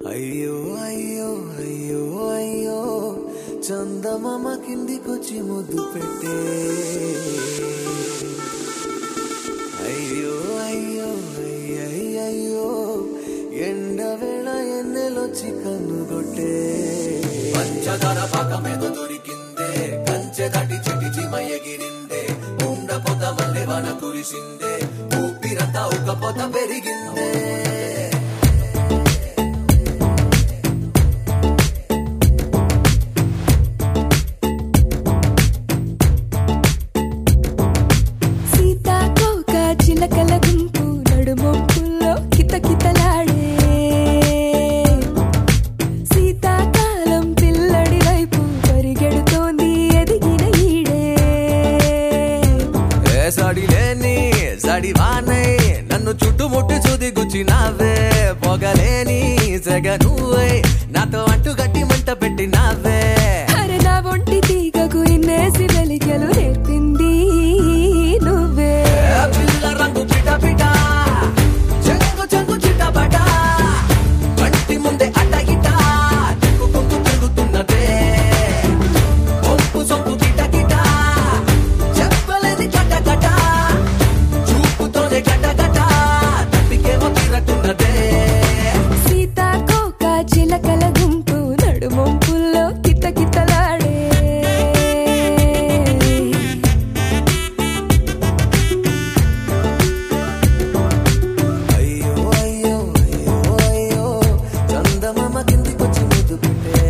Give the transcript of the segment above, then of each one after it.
అయ్యో అయ్యో అయ్యో అయ్యో చందమామ కిందికొచ్చి ముద్దు పెట్టే అయ్యో అయ్యో అయ్యయ్యో ఎండ వేళ ఎన్నెలొచ్చి కన్నుగొట్టే పంచదార పాకమేదో దొరికిందే కంచె దాటి చిటి చిమయ ఎగిరిందే ఉండ పొద మల్లె వాన కురిసిందే ఊపిరంతా ఒక పొద పెరిగిందే సీతాకోక చిలకల గుంపు నడుమొంపుల్లో కితకితలాడే శీతాకాలం పిల్లడి వైపు పరిగెడుతోంది ఎదిగిన ఈడే ఏ సడి లేని సడి వానై నన్ను చుట్టుముట్టి చూది గుచ్చినావే పొగలేని సెగ నువ్వై నాతో అంటు గట్టి మంట పెట్టినావే అరే నా ఒంటి తీగకు ఇన్నేసి వెలిగలు నేర్పింది నువ్వే ఏ పిల్ల రంగు పిట పిట చెంగు చెంగు చిటపట కంటి ముందే అట ఇట చెక్కుకుంటూ తిరుగుతున్నదే ఒంపు సొంపు కిట కిట చెప్పలేని కట కట చూపుతోనే గట గట తప్పికేమో తిరట్టున్నదే సీతాకోక చిలకల గుంపు నడుమొంపుల్లో కితకితలాడే అయ్యో అయ్యో అయ్యో అయ్యో చందమామ కిందికొచ్చి ముద్దు పెట్టే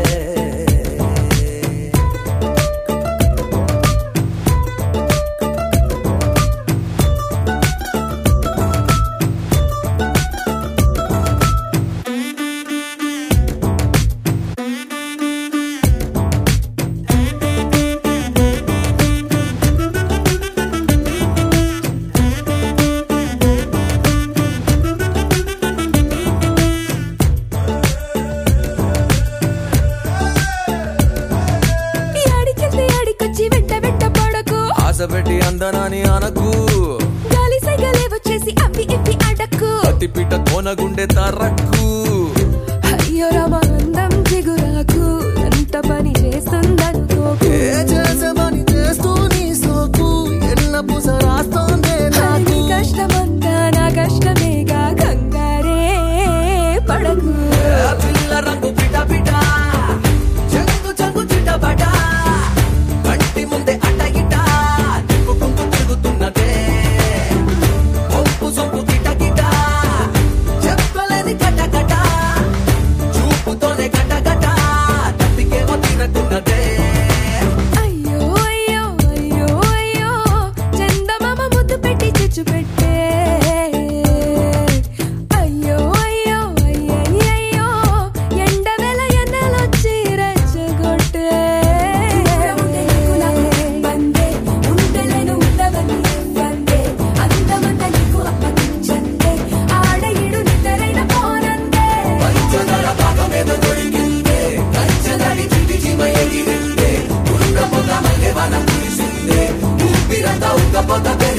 ఈ ఆడికెళ్తే ఆడికొచ్చి వెంట వెంట పడకు ఆశ పెట్టి అందనాని అనకు గాలి సైగలే వచ్చేసి అవి ఇవి అడక్కు అతిపిట తోనగుండె తరక్కు అయ్యో రామ అందం చిగురాకు ఎంత పని చేస్తుందనుకోకు ఏ చేసమని చేస్తూ నీ సోకు ఎల్ల పూస రాస్తోందే అది నాకు నీ కష్టమంతా నా కష్టమేగా కంగారే పడకు ఏ పిల్ల రంగు పిట పిట చెంగు చెంగు చిటపట కంటి ముందే అట ఇట తిప్పుకుంటూ తిరుగుతున్నదే ఒంపు సొంపు కిట కిట చెప్పలేని కట కట చూపుతోనే గట గట తప్పికేమో తిరట్టున్నదే అయ్యో అయ్యో అయ్యో అయ్యో చందమామ ముద్దు పెట్టి చిచ్చు పెట్టే అయ్యో అయ్యో అయ్యయ్యో ఎండ వేళ ఎండలొచ్చి రెచ్చగొట్టే బందే ఉండలేను ఉండవని వందే అందమంత నీకు అప్పగించందే ఆడ ఇడు నిద్రైన పోనందే పంచదార పాకమేదో దొరికిందే కంచదారి చిటి చిమ ఎగిరిందే ఉండ పొగ మల్లె వన కురిసిందే ఊపిరంతా ఉక్క పొద